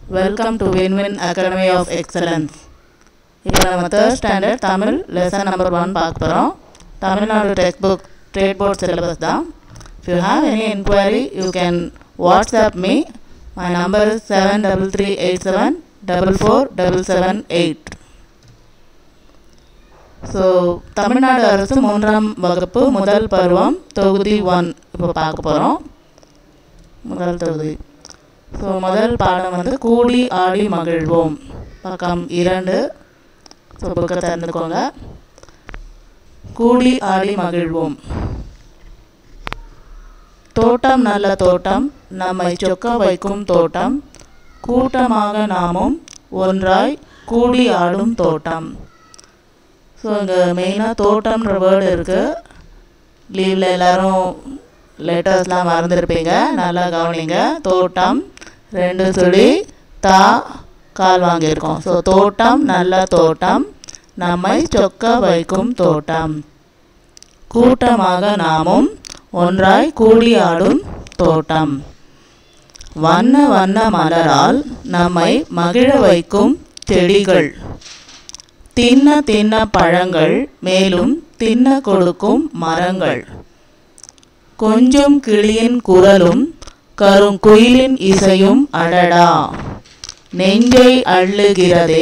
welcome to win win academy of excellence இப்போ நம்ம third standard Tamil lesson number one பார்க்க போகிறோம் Tamil Nadu text book state board syllabus தான் if you have any enquiry you can WhatsApp me my number is seven double three eight seven double four double seven eight so Tamil Nadu அரசு மூன்றாம் வகுப்பு முதல் பருவம் தொகுதி one இப்போ பார்க்க போகிறோம் முதல் தொகுதி ஸோ முதல் பாடம் வந்து கூடி ஆடி மகிழ்வோம் பக்கம் இரண்டு ஸோ புக்கை திறந்துக்கோங்க கூடி ஆடி மகிழ்வோம் தோட்டம் நல்ல தோட்டம் நம்மை சொக்க வைக்கும் தோட்டம் கூட்டமாக நாமும் ஒன்றாய் கூடி ஆடும் தோட்டம் ஸோ இங்கே மெயினாக தோட்டம்ன்ற வேர்டு இருக்குது லீவில் எல்லோரும் லெட்டர்ஸ்லாம் மறந்துருப்பீங்க நல்லா கவனிங்க தோட்டம் ரெண்டு சுழி தா கால் வாங்கியிருக்கோம் ஸோ தோட்டம் நல்ல தோட்டம் நம்மை சொக்க வைக்கும் தோட்டம் கூட்டமாக நாமும் ஒன்றாய் கூடி ஆடும் தோட்டம் வண்ண வண்ண மலரால் நம்மை மகிழ வைக்கும் செடிகள் தின்ன தின்ன பழங்கள் மேலும் தின்ன கொடுக்கும் மரங்கள் கொஞ்சம் கிளியின் குரலும் கருங்குயிலின் இசையும் அடடா நெஞ்சை அள்ளுகிறதே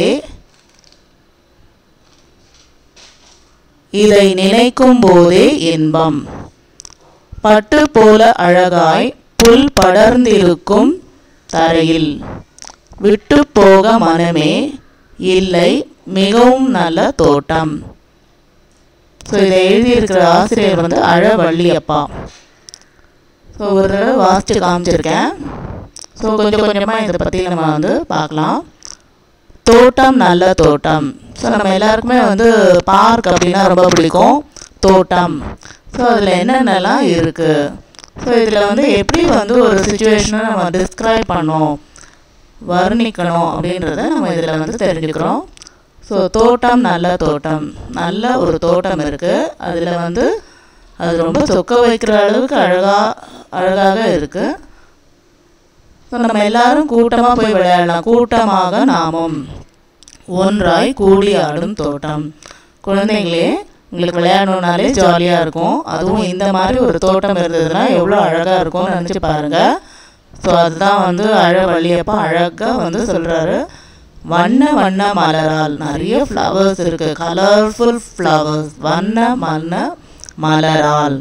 இதை நினைக்கும் போதே இன்பம் பட்டு போல அழகாய் புல் படர்ந்திருக்கும் தரையில் விட்டு போக மனமே இல்லை மிகவும் நல்ல தோட்டம் ஸோ இதை எழுதியிருக்கிற ஆசிரியர் வந்து அழவள்ளியப்பா ஸோ ஒரு தடவை வாசித்து காமிச்சிருக்கேன் ஸோ கொஞ்சம் கொஞ்சமாக இதை பற்றி நம்ம வந்து பார்க்கலாம் தோட்டம் நல்ல தோட்டம் ஸோ நம்ம எல்லாருக்குமே வந்து பார்க் அப்படின்னா ரொம்ப பிடிக்கும் தோட்டம் ஸோ அதில் என்னென்னலாம் இருக்குது ஸோ இதில் வந்து எப்படி வந்து ஒரு சுச்சுவேஷனை நம்ம டிஸ்கிரைப் பண்ணோம் வர்ணிக்கணும் அப்படின்றத நம்ம இதில் வந்து தெரிஞ்சுக்கிறோம் ஸோ தோட்டம் நல்ல தோட்டம் நல்ல ஒரு தோட்டம் இருக்குது அதில் வந்து அது ரொம்ப சொக்க வைக்கிற அளவுக்கு அழகாக அழகாக இருக்குது ஸோ நம்ம எல்லாரும் கூட்டமாக போய் விளையாடலாம் கூட்டமாக நாமும் ஒன்றாய் கூடி ஆடும் தோட்டம் குழந்தைங்களே உங்களுக்கு விளையாடணுன்னாலே ஜாலியாக இருக்கும் அதுவும் இந்த மாதிரி ஒரு தோட்டம் இருந்ததுன்னா எவ்வளோ அழகாக இருக்கும்னு நினச்சி பாருங்கள் ஸோ அதுதான் வந்து அழ வழியப்பா அழகாக வந்து சொல்கிறாரு வண்ண வண்ண மலரால் நிறைய ஃப்ளவர்ஸ் இருக்குது கலர்ஃபுல் ஃப்ளவர்ஸ் வண்ண வண்ண மலரால்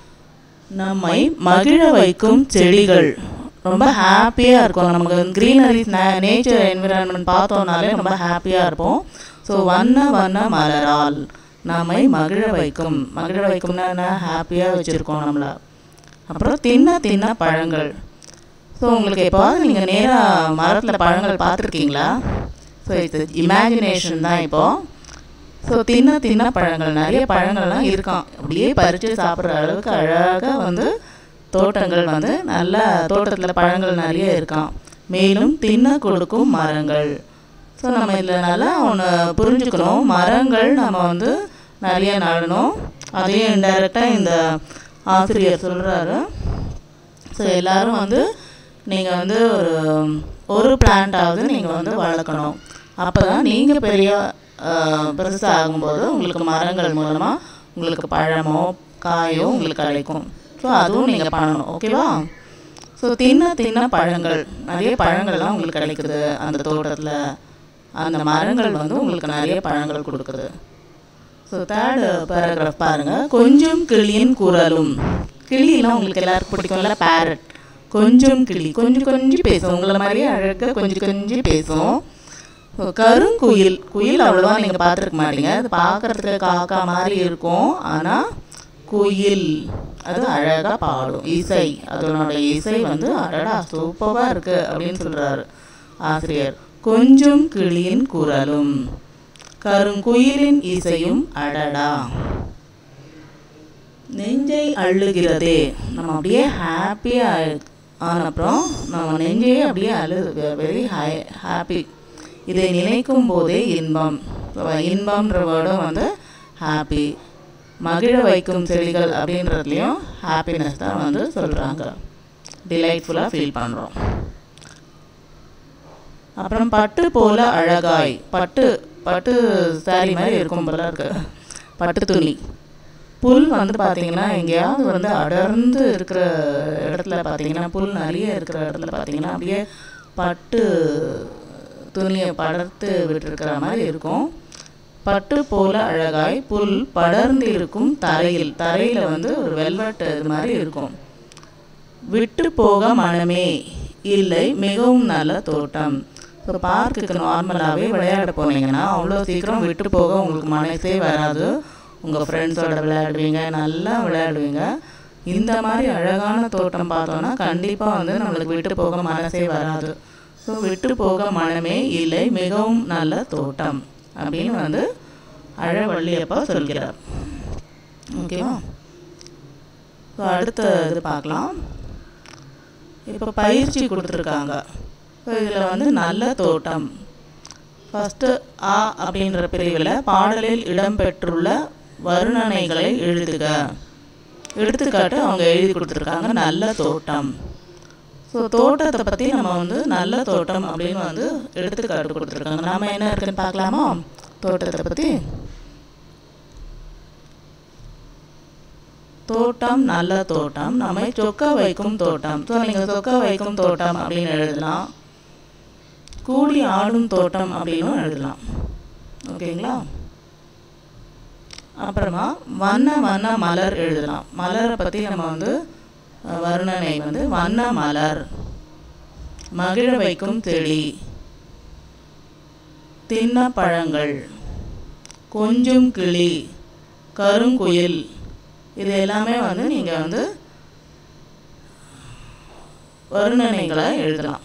நம்மை மகிழ வைக்கும் செடிகள் ரொம்ப ஹாப்பியாக இருக்கும் நமக்கு க்ரீனரி நேச்சர் என்விரான்மெண்ட் பார்த்தோம்னாலே ரொம்ப ஹாப்பியாக இருப்போம் ஸோ வண்ண வண்ண மலரால் நம்மை மகிழ வைக்கும் மகிழ வைக்கும்னா என்ன ஹாப்பியாக வச்சுருக்கோம் நம்மளை அப்புறம் தின்ன தின்ன பழங்கள் ஸோ உங்களுக்கு எப்போவாது நீங்கள் நேராக மரத்தில் பழங்கள் பார்த்துருக்கீங்களா ஸோ இது இமேஜினேஷன் தான் இப்போது ஸோ தின்ன தின்ன பழங்கள் நிறைய பழங்கள்லாம் இருக்கான் அப்படியே பறித்து சாப்பிட்ற அளவுக்கு அழகாக வந்து தோட்டங்கள் வந்து நல்ல தோட்டத்தில் பழங்கள் நிறைய இருக்கான் மேலும் தின்ன கொடுக்கும் மரங்கள் ஸோ நம்ம இதில் நல்லா ஒன்று புரிஞ்சுக்கணும் மரங்கள் நம்ம வந்து நிறைய நடணும் அதையும் இன்டைரக்டாக இந்த ஆசிரியர் சொல்கிறாரு ஸோ எல்லோரும் வந்து நீங்கள் வந்து ஒரு ஒரு பிளான்ட்டாவது நீங்கள் வந்து வளர்க்கணும் அப்போ தான் நீங்கள் பெரிய பெருசாக ஆகும்போது உங்களுக்கு மரங்கள் மூலமாக உங்களுக்கு பழமோ காயோ உங்களுக்கு கிடைக்கும் ஸோ அதுவும் நீங்கள் பண்ணணும் ஓகேவா ஸோ தின்ன தின்ன பழங்கள் நிறைய பழங்கள்லாம் உங்களுக்கு கிடைக்குது அந்த தோட்டத்தில் அந்த மரங்கள் வந்து உங்களுக்கு நிறைய பழங்கள் கொடுக்குது ஸோ தேர்டு பேராகிராஃப் பாருங்கள் கொஞ்சம் கிளியின் குரலும் கிளியெல்லாம் உங்களுக்கு எல்லாருக்கும் பிடிக்கும்ல பேரட் கொஞ்சம் கிளி கொஞ்சம் கொஞ்சம் பேசும் உங்களை மாதிரியே அழகாக கொஞ்சம் கொஞ்சம் பேசும் கருங்குயில் குயில் அவ்வளோவா நீங்கள் பார்த்துருக்க மாட்டீங்க அது பார்க்குறதுக்கு காக்கா மாதிரி இருக்கும் ஆனால் குயில் அது அழகாக பாடும் இசை அதனோட இசை வந்து அடடா சூப்பராக இருக்குது அப்படின்னு சொல்கிறாரு ஆசிரியர் கொஞ்சம் கிளியின் குரலும் கருங்குயிலின் இசையும் அடடா நெஞ்சை அள்ளுகிறதே நம்ம அப்படியே ஹாப்பியாக ஆனப்புறம் நம்ம நெஞ்சையே அப்படியே அழு வெரி ஹை ஹாப்பி இதை நினைக்கும் போதே இன்பம் இன்பம்ன்ற வேர்டும் வந்து ஹாப்பி மகிழ வைக்கும் செடிகள் அப்படின்றதுலையும் ஹாப்பினஸ் தான் வந்து சொல்கிறாங்க டிலைட்ஃபுல்லாக ஃபீல் பண்ணுறோம் அப்புறம் பட்டு போல அழகாய் பட்டு பட்டு சாரி மாதிரி இருக்கும் போல இருக்கு பட்டு துணி புல் வந்து பார்த்தீங்கன்னா எங்கேயாவது வந்து அடர்ந்து இருக்கிற இடத்துல பார்த்தீங்கன்னா புல் நிறைய இருக்கிற இடத்துல பார்த்தீங்கன்னா அப்படியே பட்டு துணியை படர்த்து விட்டுருக்கிற மாதிரி இருக்கும் பட்டு போல அழகாய் புல் படர்ந்து இருக்கும் தரையில் தரையில் வந்து ஒரு வெல்வெட் இது மாதிரி இருக்கும் விட்டு போக மனமே இல்லை மிகவும் நல்ல தோட்டம் இப்போ பார்க்குக்கு நார்மலாகவே விளையாட போனீங்கன்னா அவ்வளோ சீக்கிரம் விட்டு போக உங்களுக்கு மனசே வராது உங்கள் ஃப்ரெண்ட்ஸோட விளையாடுவீங்க நல்லா விளையாடுவீங்க இந்த மாதிரி அழகான தோட்டம் பார்த்தோன்னா கண்டிப்பாக வந்து நம்மளுக்கு விட்டு போக மனசே வராது ஸோ விட்டு போக மனமே இல்லை மிகவும் நல்ல தோட்டம் அப்படின்னு வந்து அழவள்ளியப்பா சொல்கிறார் ஓகேவா ஸோ அடுத்த இது பார்க்கலாம் இப்போ பயிற்சி கொடுத்துருக்காங்க ஸோ இதில் வந்து நல்ல தோட்டம் ஃபஸ்ட்டு ஆ அப்படின்ற பிரிவில் பாடலில் இடம்பெற்றுள்ள வர்ணனைகளை எழுதுக எடுத்துக்காட்டு அவங்க எழுதி கொடுத்துருக்காங்க நல்ல தோட்டம் ஸோ தோட்டத்தை பற்றி நம்ம வந்து நல்ல தோட்டம் அப்படின்னு வந்து எடுத்துக்காட்டு கொடுத்துருக்காங்க நாம என்ன இருக்குன்னு பார்க்கலாமா தோட்டத்தை பற்றி தோட்டம் நல்ல தோட்டம் நம்மை சொக்க வைக்கும் தோட்டம் ஸோ நீங்கள் சொக்க வைக்கும் தோட்டம் அப்படின்னு எழுதலாம் கூடி ஆடும் தோட்டம் அப்படின்னும் எழுதலாம் ஓகேங்களா அப்புறமா வண்ண வண்ண மலர் எழுதலாம் மலரை பற்றி நம்ம வந்து அஹ், வர்ணனை வந்து வண்ண மலர் மகிழ வைக்கும் செடி தின்ன பழங்கள் கொஞ்சும் கிளி கருங்குயில் இது எல்லாமே வந்து நீங்கள் வந்து வர்ணனைகளை எழுதலாம்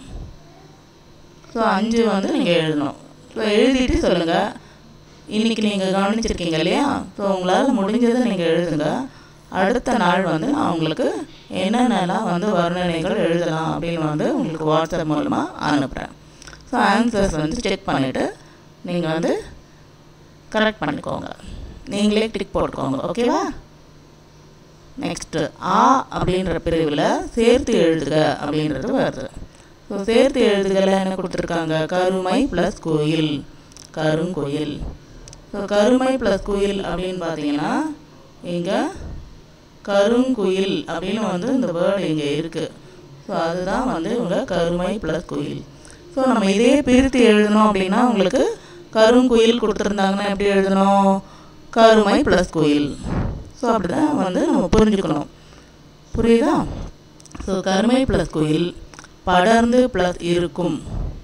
ஸோ அஞ்சு வந்து நீங்கள் எழுதணும் ஸோ எழுதிட்டு சொல்லுங்கள் இன்றைக்கி நீங்கள் கவனிச்சிருக்கீங்க இல்லையா ஸோ உங்களால் முடிஞ்சதை நீங்கள் எழுதுங்க அடுத்த நாள் வந்து நான் உங்களுக்கு என்னென்னலாம் வந்து வர்ணனைகள் எழுதலாம் அப்படின்னு வந்து உங்களுக்கு வாட்ஸ்அப் மூலமாக அனுப்புகிறேன் ஸோ ஆன்சர்ஸ் வந்து செக் பண்ணிவிட்டு நீங்கள் வந்து கரெக்ட் பண்ணிக்கோங்க நீங்களே டிக் போட்டுக்கோங்க ஓகேவா நெக்ஸ்ட்டு ஆ அப்படின்ற பிரிவில் சேர்த்து எழுதுக அப்படின்றது வருது ஸோ சேர்த்து எழுதுகல என்ன கொடுத்துருக்காங்க கருமை ப்ளஸ் கோயில் கருங்கோயில் ஸோ கருமை ப்ளஸ் குயில் அப்படின்னு பார்த்தீங்கன்னா இங்கே கருங்குயில் அப்படின்னு வந்து இந்த வேர்டு இங்கே இருக்குது ஸோ அதுதான் வந்து இவங்க கருமை ப்ளஸ் குயில் ஸோ நம்ம இதே பிரித்து எழுதணும் அப்படின்னா உங்களுக்கு கருங்குயில் கொடுத்துருந்தாங்கன்னா எப்படி எழுதணும் கருமை ப்ளஸ் குயில் ஸோ அப்படி தான் வந்து நம்ம புரிஞ்சுக்கணும் புரியுதா ஸோ கருமை ப்ளஸ் குயில் படர்ந்து ப்ளஸ் இருக்கும்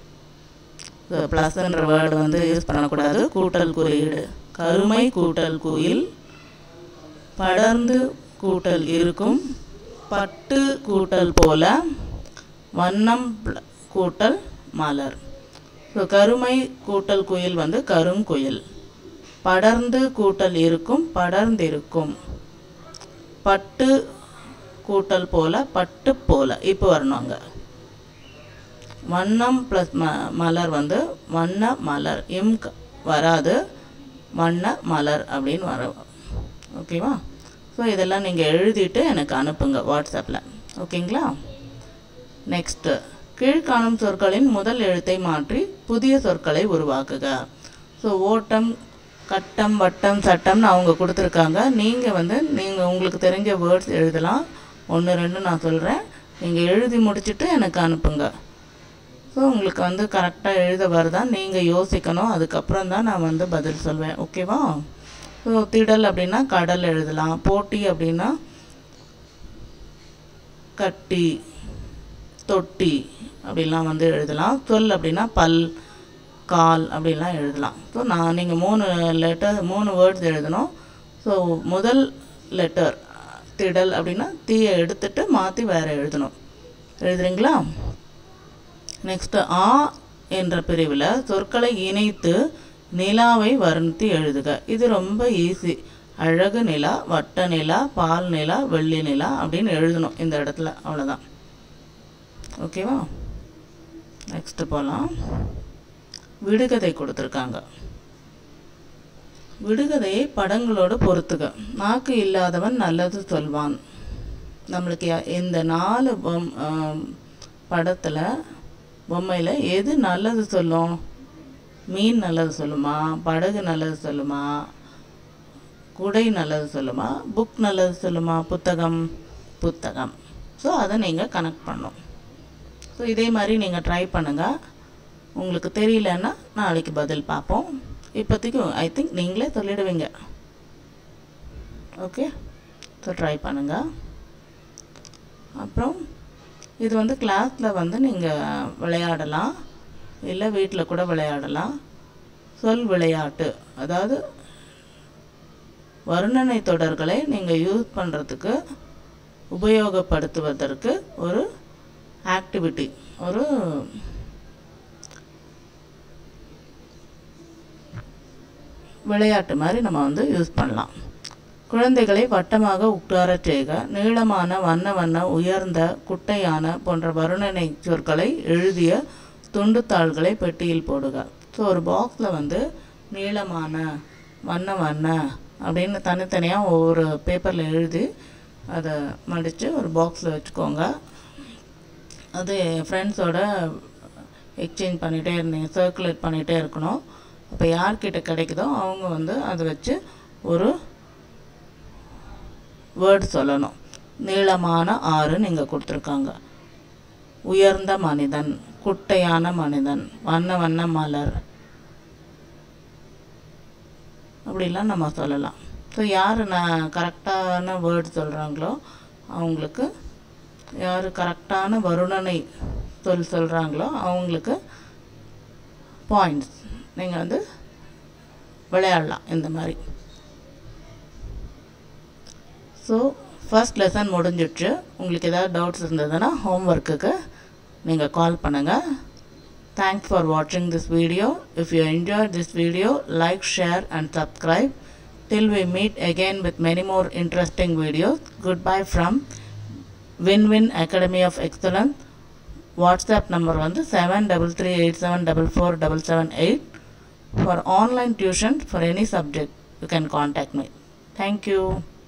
ப்ளஸ்ன்ற வேர்டு வந்து யூஸ் பண்ணக்கூடாது கூட்டல் குறியீடு கருமை கூட்டல் குயில் படர்ந்து கூட்டல் இருக்கும் பட்டு கூட்டல் போல வண்ணம் pl- கூட்டல் மலர் ஸோ கருமை கூட்டல் குயில் வந்து கருங்குயில் படர்ந்து கூட்டல் இருக்கும் படர்ந்திருக்கும் பட்டு கூட்டல் போல பட்டு போல இப்போ வரணும் அங்கே வண்ணம் ப்ளஸ் ம மலர் வந்து வண்ண மலர் எம் க- வராது வண்ண மலர் அப்படின்னு வர ஓகேவா ஸோ இதெல்லாம் நீங்கள் எழுதிட்டு எனக்கு அனுப்புங்க வாட்ஸ்அப்பில் ஓகேங்களா நெக்ஸ்ட்டு கீழ்காணும் சொற்களின் முதல் எழுத்தை மாற்றி புதிய சொற்களை உருவாக்குக ஸோ ஓட்டம் கட்டம் வட்டம் சட்டம்னு அவங்க கொடுத்துருக்காங்க நீங்கள் வந்து நீங்கள் உங்களுக்கு தெரிஞ்ச வேர்ட்ஸ் எழுதலாம் ஒன்று ரெண்டு நான் சொல்கிறேன் நீங்கள் எழுதி முடிச்சுட்டு எனக்கு அனுப்புங்க ஸோ உங்களுக்கு வந்து கரெக்டாக எழுத வருதா நீங்கள் யோசிக்கணும் அதுக்கப்புறம் தான் நான் வந்து பதில் சொல்வேன் ஓகேவா ஸோ திடல் அப்படின்னா கடல் எழுதலாம் போட்டி அப்படின்னா கட்டி தொட்டி அப்படிலாம் வந்து எழுதலாம் சொல் அப்படின்னா பல் கால் அப்படிலாம் எழுதலாம் ஸோ நான் நீங்கள் மூணு லெட்டர் மூணு வேர்ட்ஸ் எழுதணும் ஸோ முதல் லெட்டர் திடல் அப்படின்னா தீயை எடுத்துட்டு மாற்றி வேறு எழுதணும் எழுதுறீங்களா நெக்ஸ்ட்டு ஆ என்ற பிரிவில் சொற்களை இணைத்து நிலாவை வர்ணித்து எழுதுக இது ரொம்ப ஈஸி அழகு நிலா வட்ட நிலா பால் நிலா வெள்ளி நிலா அப்படின்னு எழுதணும் இந்த இடத்துல அவ்வளோதான் ஓகேவா நெக்ஸ்ட்டு போகலாம் விடுகதை கொடுத்துருக்காங்க விடுகதையை படங்களோடு பொறுத்துக நாக்கு இல்லாதவன் நல்லது சொல்வான் நம்மளுக்கு யா- இந்த நாலு படத்தில் பொம்மையில் எது நல்லது சொல்லும் மீன் நல்லது சொல்லுமா படகு நல்லது சொல்லுமா குடை நல்லது சொல்லுமா புக் நல்லது சொல்லுமா புத்தகம் புத்தகம் ஸோ அதை நீங்கள் கனெக்ட் பண்ணும் ஸோ இதே மாதிரி நீங்கள் ட்ரை பண்ணுங்கள் உங்களுக்கு தெரியலன்னா நாளைக்கு பதில் பார்ப்போம் இப்போதைக்கு ஐ திங்க் நீங்களே சொல்லிடுவீங்க ஓகே ஸோ ட்ரை பண்ணுங்கள் அப்புறம் இது வந்து கிளாஸில் வந்து நீங்கள் விளையாடலாம் இல்லை வீட்டில் கூட விளையாடலாம் சொல் விளையாட்டு அதாவது வர்ணனை தொடர்களை நீங்கள் யூஸ் பண்ணுறதுக்கு உபயோகப்படுத்துவதற்கு ஒரு ஆக்டிவிட்டி ஒரு விளையாட்டு மாதிரி நம்ம வந்து யூஸ் பண்ணலாம் குழந்தைகளை வட்டமாக உட்காரச் செய்க நீளமான வண்ண வண்ண உயர்ந்த குட்டையான போன்ற வருணனை சொற்களை எழுதிய துண்டுத்தாள்களை பெட்டியில் போடுக ஸோ ஒரு பாக்ஸில் வந்து நீளமான வண்ண வண்ண அப்படின்னு தனித்தனியாக ஒவ்வொரு பேப்பரில் எழுதி அதை மடித்து ஒரு பாக்ஸில் வச்சுக்கோங்க அது என் ஃப்ரெண்ட்ஸோட எக்ஸ்சேஞ்ச் பண்ணிகிட்டே இருந்தீங்க சர்க்குலேட் பண்ணிகிட்டே இருக்கணும் அப்போ யார்கிட்ட கிடைக்குதோ அவங்க வந்து அதை வச்சு ஒரு வேர்டு சொல்லணும் நீளமான ஆறு நீங்கள் கொடுத்துருக்காங்க உயர்ந்த மனிதன் குட்டையான மனிதன் வண்ண வண்ண மலர் அப்படிலாம் நம்ம சொல்லலாம் ஸோ யார் நான் கரெக்டான வேர்டு சொல்கிறாங்களோ அவங்களுக்கு யார் கரெக்டான வருணனை சொல் சொல்கிறாங்களோ அவங்களுக்கு பாயிண்ட்ஸ் நீங்கள் வந்து விளையாடலாம் இந்த மாதிரி ஸோ ஃபர்ஸ்ட் லெசன் முடிஞ்சிடுச்சு உங்களுக்கு ஏதாவது டவுட்ஸ் இருந்ததுன்னா ஹோம்ஒர்க்குக்கு நீங்கள் கால் பண்ணுங்கள் தேங்க்ஸ் ஃபார் வாட்சிங் this video if you enjoy this video like share and subscribe till we meet again with many more interesting videos goodbye from win win academy of excellence WhatsApp number வந்து seven double three eight seven double four double seven eight for online tuition for any subject you can contact me thank you